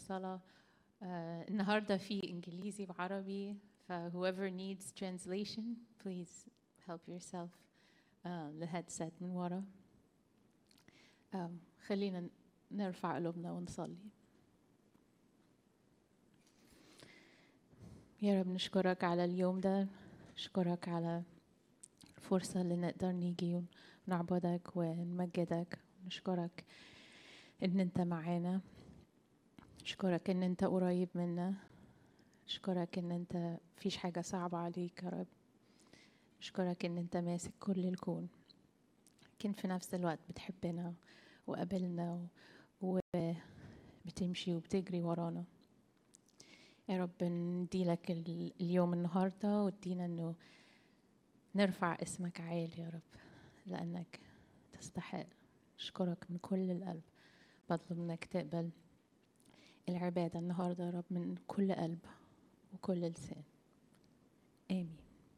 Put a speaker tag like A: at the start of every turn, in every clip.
A: الصلاة آه، النهاردة في إنجليزي وعربي ف whoever needs translation please help yourself آه، الهيدسيت من ورا آه، خلينا نرفع قلوبنا ونصلي يا رب نشكرك على اليوم ده نشكرك على الفرصة اللي نقدر نيجي ونعبدك ونمجدك نشكرك ان انت معانا نشكرك ان انت قريب منا نشكرك ان انت مفيش حاجة صعبة عليك يا رب نشكرك ان انت ماسك كل الكون لكن في نفس الوقت بتحبنا وقابلنا وبتمشي وبتجري ورانا يا رب نديلك ال- اليوم النهاردة وادينا انه نرفع اسمك عالي يا رب لأنك تستحق أشكرك من كل القلب بطلب منك تقبل العبادة النهاردة يا رب من كل قلب وكل لسان آمين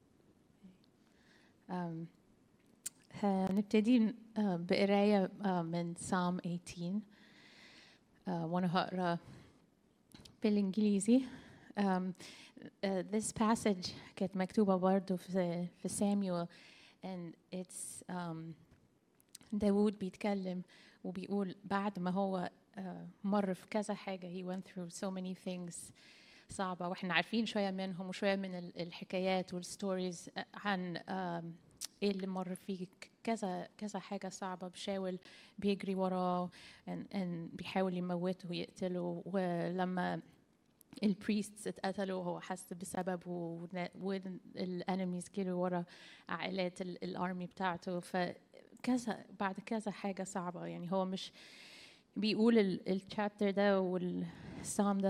A: أم، هنبتدي آه، بقراية آه، من Psalm 18 آه، وأنا هقرا بالإنجليزي um, uh, this passage كانت مكتوبة برضو في في ساميوال and it's um, داوود بيتكلم وبيقول بعد ما هو uh, مر في كذا حاجة he went through so many things صعبة واحنا عارفين شوية منهم وشوية من ال- الحكايات والستوريز عن um, ايه اللي مر فيه كذا كذا حاجة صعبة بشاول بيجري وراه and, and بيحاول يموته ويقتله ولما البريستس اتقتلوا هو حس بسببه والانميز جروا ورا عائلات ال- الارمي بتاعته فكذا بعد كذا حاجه صعبه يعني هو مش بيقول الشابتر ده والسام ده